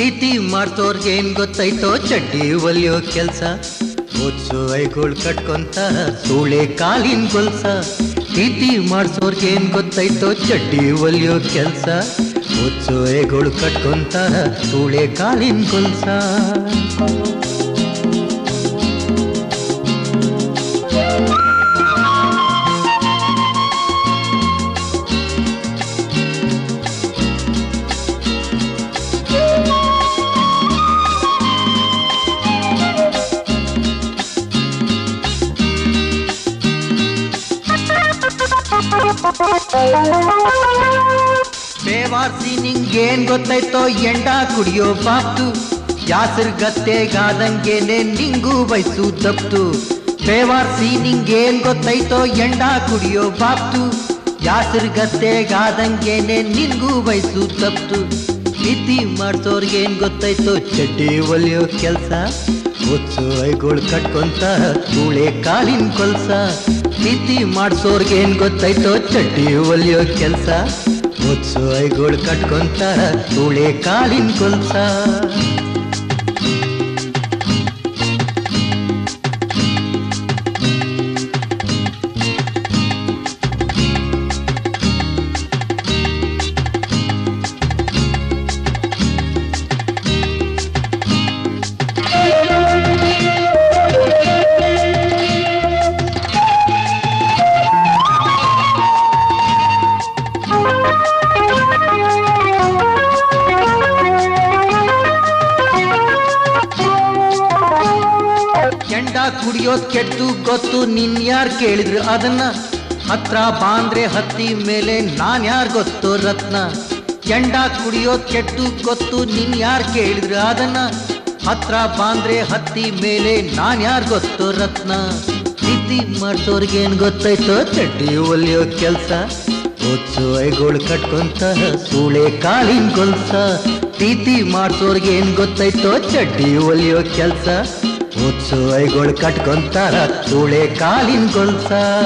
ತಿಥಿ ಮಾಡ್ತೋರ್ಗೆ ಏನ್ ಗೊತ್ತೈತೋ ಚಡ್ಡಿ ಒಲಿಯೋ ಕೆಲ್ಸ ಓದ್ಸು ಐಗೋಳ್ ಕಟ್ಕೊಂತ ಸೂಳೆ ಕಾಲಿನ ಗೊಲ್ಸ ತಿಥಿ ಮಾಡ್ಸೋರ್ಗೆ ಏನ್ ಗೊತ್ತೈತೋ ಚಡ್ಡಿ ಒಲಿಯೋ ಕೆಲ್ಸ ಓದ್ಸು ಐಗೋಳ್ ಕಟ್ಕೊಂತ ಸೂಳೆ ಕಾಲಿನ ಗೊಲ್ಸ ಬೇವಾರ್ಸಿ ನಿಂಗೇನ್ ಗೊತ್ತೈತೋ ಎಂಡ ಕುಡಿಯೋ ಬಾಪ್ತು ಯಾಸರ್ ಗತ್ತೆಗಾದಂಗೆನೆ ನಿಂಗೂ ವಯಸ್ಸು ತಪ್ತು ಬೇವಾರ್ಸಿ ನಿಂಗೇನ್ ಗೊತ್ತೈತೋ ಎಂಡ ಕುಡಿಯೋ ಬಾಪ್ತು ಯಾಸರ್ ಗತ್ತೆಗಾದಂಗೆನೆ ನಿನ್ಗೂ ವಯಸ್ಸು ತಪ್ತು ಪ್ರೀತಿ ಮಾಡ್ಸೋರ್ಗೇನ್ ಗೊತ್ತೈತೋ ಚಡ್ಡಿ ಒಲಿಯೋ ಕೆಲ್ಸ ಒಚ್ಚು ಐಗೋಳ್ ಕಟ್ಕೊಂತ ಕೂಳೆ ಕಾಲಿನ ಕೊಲ್ಸ ಪ್ರೀತಿ ಮಾಡ್ಸೋರ್ಗೇನ್ ಗೊತ್ತೈತೋ ಚಡ್ಡಿ ಒಲಿಯೋ ಕೆಲ್ಸ ಒಚ್ಚು ಐಗೋಳ್ ಕಟ್ಕೊಂತ ಕೂಳೆ ಕಾಲಿನ ಕೊಲ್ಸ ಕೆಂಡ ಕುಡಿಯೋದ್ ಕೆಟ್ಟು ಗೊತ್ತು ನಿನ್ ಯಾರ್ ಕೇಳಿದ್ರು ಅದನ್ನ ಹತ್ರ ಬಾಂದ್ರೆ ಹತ್ತಿ ಮೇಲೆ ನಾನ್ ಯಾರ್ ಗೊತ್ತು ರತ್ನ ಕೆಂಡ ಕುಡಿಯೋದ್ ಕೆಟ್ಟು ಗೊತ್ತು ನಿನ್ ಯಾರ್ ಕೇಳಿದ್ರು ಅದನ್ನ ಹತ್ರ ಬಾಂದ್ರೆ ಹತ್ತಿ ಮೇಲೆ ನಾನ್ ಯಾರ್ ಗೊತ್ತು ರತ್ನ ಪ್ರೀತಿ ಮಾಡ್ಸೋರ್ಗೇನ್ ಗೊತ್ತೈತೋ ಚಡ್ಡಿ ಒಲಿಯೋ ಕೆಲ್ಸ ಓದ್ಸು ಐಗೋಳ್ ಕಟ್ಕೊಂತ ಸೂಳೆ ಕಾಲಿನ ಗೊಲ್ಸ ಪ್ರೀತಿ ಮಾಡ್ಸೋರ್ಗೇನ್ ಗೊತ್ತೈತೋ ಚಡ್ಡಿ ಒಲಿಯೋ ಕೆಲ್ಸ ಓದ್ಸು ಐಗೋಳ್ ಕಟ್ಕೊಂತಾರ ಸೂಳೆ ಕಾಲಿನ ಗೊಲ್ಸ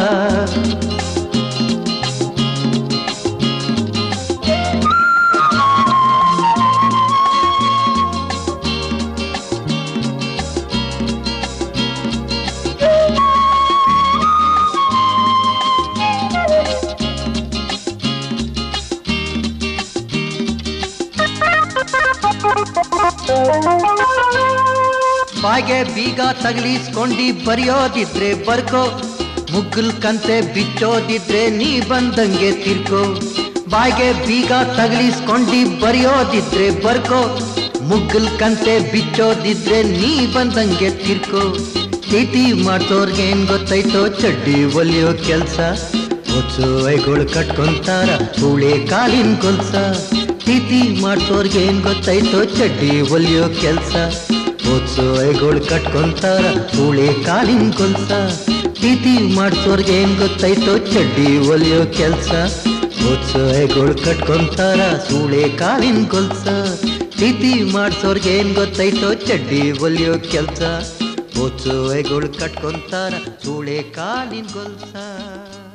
ಬಾಯ್ಗೆ ಬೀಗ ತಗಲಿಸ್ಕೊಂಡಿ ಬರೆಯೋದಿದ್ರೆ ಬರ್ಕೋ ಮುಗ್ಗಲ್ ಕಂತೆ ಬಿಚ್ಚೋದಿದ್ರೆ ನೀ ಬಂದಂಗೆ ತಿರ್ಕೋ ಬಾಯ್ಗೆ ಬೀಗ ತಗಲಿಸ್ಕೊಂಡಿ ಬರೆಯೋದಿದ್ರೆ ಬರ್ಕೋ ಮುಗ್ಗಲ್ ಕಂತೆ ಬಿಚ್ಚೋದಿದ್ರೆ ನೀ ಬಂದಂಗೆ ತಿರ್ಕೋ ತಿಥಿ ಮಾಡ್ಸೋರ್ಗೇನ್ ಗೊತ್ತೈತೋ ಚಡ್ಡಿ ಒಲಿಯೋ ಕೆಲ್ಸ ಒಚ್ಚು ಐಗೋಳ್ ಕಟ್ಕೊಂತಾರ ಕೂಳೆ ಕಾಲಿನ ಕೊಲ್ಸ ತಿಥಿ ಮಾಡ್ಸೋರ್ಗೇನ್ ಗೊತ್ತೈತೋ ಚಡ್ಡಿ ಒಲಿಯೋ ಕೆಲ್ಸ ಓದ್ಸು ಐಗೋಳ್ ಕಟ್ಕೊಂತಾರ ಕೂಳೆ ಕಾಲಿನ ಕೊಲ್ಸ ತಿಥಿ ಮಾಡ್ಸೋರ್ಗೇನ್ ಗೊತ್ತೈತೋ ಚಡ್ಡಿ ಒಲಿಯೋ ಕೆಲ್ಸ ಓದ್ಸು ಐಗೋಳ್ ಕಟ್ಕೊಂತಾರ ಸೂಳೆ ಕಾಲಿನ ಕೊಲ್ಸ ತಿಥಿ ಮಾಡ್ಸೋರ್ಗೇನ್ ಗೊತ್ತೈತೋ ಚಡ್ಡಿ ಒಲಿಯೋ ಕೆಲ್ಸ ಓದ್ಸು ಐಗೋಳ್ ಕಟ್ಕೊಂತಾರ ಸೂಳೆ ಕಾಲಿನ ಕೊಲ್ಸ